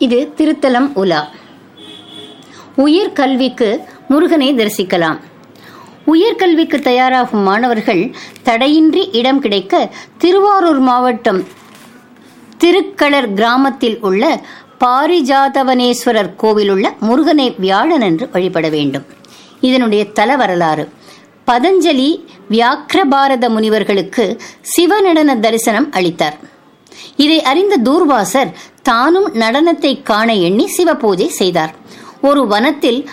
இது திருத்தலம் உலா உயர் கல்விக்கு முருகனை தரிசிக்கலாம் உயர்கல்விக்கு தயாராகும் மாணவர்கள் தடையின்றி இடம் கிடைக்க திருவாரூர் மாவட்டம் திருக்களர் கிராமத்தில் உள்ள பாரிஜாதவனேஸ்வரர் கோவிலுள்ள முருகனை வியாழனன்று வழிபட வேண்டும் இதனுடைய தல வரலாறு பதஞ்சலி வியாக்கிரபாரத முனிவர்களுக்கு சிவநடன தரிசனம் அளித்தார் இதை அறிந்த தூர்வாசர் தானும் நடனத்தை காண எண்ணி சிவபூஜை செய்தார் ஒரு வனத்தில்